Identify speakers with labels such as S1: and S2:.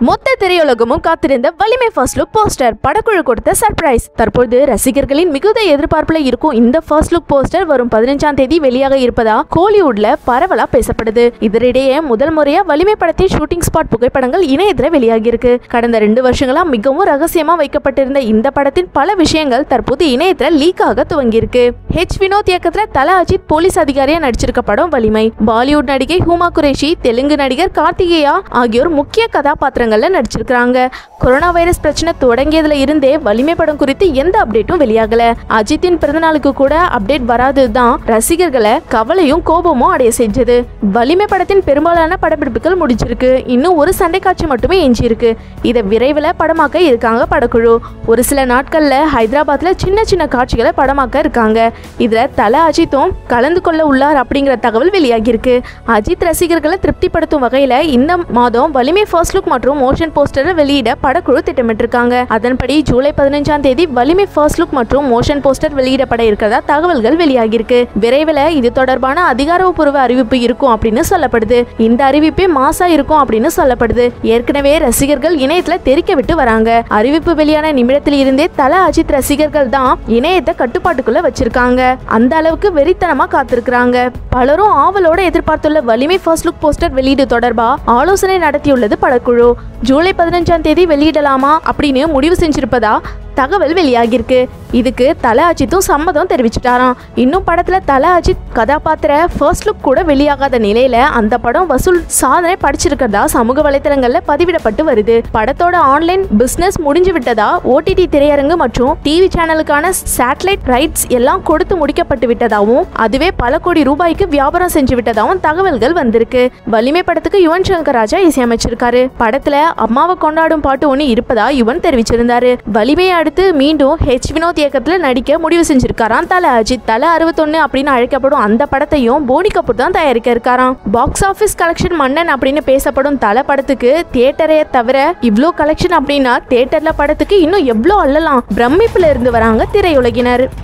S1: மொத்த திரையுலகமும் காத்திருந்த வலிமை ஃபர்ஸ்ட் லுக் போஸ்டர் படக்குழு கொடுத்த சர்ப்ரைஸ் தற்போது ரசிகர்களின் மிகுந்த எதிர்பார்ப்புல இருக்கும் இந்த ஃபர்ஸ்ட் லுக் போஸ்டர் வரும் பதினஞ்சாம் தேதி வெளியாக இருப்பதா கோலிவுட்ல பரவலா பேசப்படுது இதனிடையே முதல் முறையா வலிமை படத்தின் ஷூட்டிங் ஸ்பாட் புகைப்படங்கள் இணையத்துல வெளியாகி இருக்கு கடந்த ரெண்டு வருஷங்களா மிகவும் ரகசியமா வைக்கப்பட்டிருந்த இந்த படத்தின் பல விஷயங்கள் தற்போது இணையத்துல லீக் ஆக துவங்கியிருக்கு ஹெச் வினோத் இயக்கத்துல தல அஜித் போலீஸ் அதிகாரியா நடிச்சிருக்க படம் வலிமை பாலிவுட் நடிகை ஹூமா குரேஷி தெலுங்கு நடிகர் கார்த்திகேயா ஆகியோர் முக்கிய கதாபாத்திரங்கள்ல நடிச்சிருக்காங்க கொரோனா வைரஸ் பிரச்சனை தொடங்கியதுல இருந்தே வலிமை படம் குறித்து எந்த அப்டேட்டும் வெளியாகல அஜித்தின் பிறந்தநாளுக்கு கூட அப்டேட் வராததுதான் ரசிகர்களை கவலையும் கோபமும் அடைய செஞ்சது வலிமை படத்தின் பெரும்பாலான படப்பிடிப்புகள் முடிஞ்சிருக்கு இன்னும் ஒரு சண்டை காட்சி மட்டுமே எஞ்சியிருக்கு இதை விரைவில் படமாக்க இருக்காங்க படக்குழு ஒரு சில நாட்கள்ல ஹைதராபாத்ல சின்ன சின்ன காட்சிகளை படமாக்க இருக்காங்க இதுல தல அஜித்தும் கலந்து கொள்ள உள்ளார் அப்படிங்கிற தகவல் வெளியாகியிருக்கு அஜித் ரசிகர்களை திருப்திப்படுத்தும் வகையில இந்த மாதம் வலிமை ஃபர்ஸ்ட் லுக் மற்றும் மோஷன் போஸ்டரை வெளியிட படக்குழு திட்டமிட்டிருக்காங்க அதன்படி ஜூலை பதினஞ்சாம் தேதி வலிமை ஃபர்ஸ்ட் லுக் மற்றும் மோஷன் போஸ்டர் வெளியிடப்பட இருக்கிறதா தகவல்கள் வெளியாகியிருக்கு விரைவில் இது தொடர்பான அதிகாரப்பூர்வ அறிவிப்பு இருக்கும் அப்படின்னு சொல்லப்படுது இந்த அறிவிப்பே மாசா இருக்கும் அப்படின்னு சொல்லப்படுது ஏற்கனவே ரசிகர்கள் இணையத்துல தெரிக்க விட்டு வராங்க அறிவிப்பு வெளியான நிமிடத்தில் இருந்தே தல அஜித் ரசிகர்கள் தான் இணையத்தை கட்டுப்பாட்டுக்குள்ள வச்சிருக்காங்க அந்த அளவுக்கு வெறித்தனமா காத்திருக்கிறாங்க பலரும் ஆவலோட எதிர்பார்த்துள்ள வலிமை ஃபர்ஸ்ட் லுக் போஸ்டர் வெளியீடு தொடர்பா ஆலோசனை நடத்தியுள்ளது படக்குழு ஜூலை பதினஞ்சாம் தேதி வெளியிடலாமா அப்படின்னு முடிவு செஞ்சிருப்பதா தகவல் வெளியாகிருக்கு இதுக்கு தல அஜித்தும் சம்மதம் தெரிவிச்சிட்டாராம் இன்னும் படத்துல தல அஜித் கதாபாத்திர ஃபர்ஸ்ட் லுக் கூட வெளியாகாத நிலையில அந்த படம் வசூல் சாதனை படிச்சிருக்கிறதா சமூக வலைத்தளங்கள்ல பதிவிடப்பட்டு வருது படத்தோட ஆன்லைன் பிசினஸ் முடிஞ்சு விட்டதா ஓடிடி திரையரங்கு மற்றும் டிவி சேனலுக்கான சேட்டலைட் ரைட்ஸ் எல்லாம் கொடுத்து முடிக்கப்பட்டு விட்டதாகவும் அதுவே பல கோடி ரூபாய்க்கு வியாபாரம் செஞ்சு விட்டதாகவும் தகவல்கள் வந்திருக்கு வலிமை படத்துக்கு யுவன் சங்கர் ராஜா இசையமைச்சிருக்காரு படத்துல அம்மாவை கொண்டாடும் பாட்டு ஒன்று இருப்பதா யுவன் தெரிவிச்சிருந்தாரு வலிமையை அடுத்து மீண்டும் ஹெச் வினோத் இயக்கத்துல நடிக்க முடிவு செஞ்சிருக்காராம் தல அஜித் தல அறுபத்தொன்னு அப்படின்னு அழைக்கப்படும் அந்த படத்தையும் போனி கபூர் தான் தயாரிக்க இருக்காராம் பாக்ஸ் ஆஃபீஸ் கலெக்ஷன் மன்னன் அப்படின்னு பேசப்படும் தல படத்துக்கு தியேட்டரைய தவிர இவ்ளோ கலெக்ஷன் அப்படின்னா தியேட்டர்ல படத்துக்கு இன்னும் எவ்வளோ அள்ளலாம் பிரமிப்புல இருந்து வராங்க திரையுலகினர்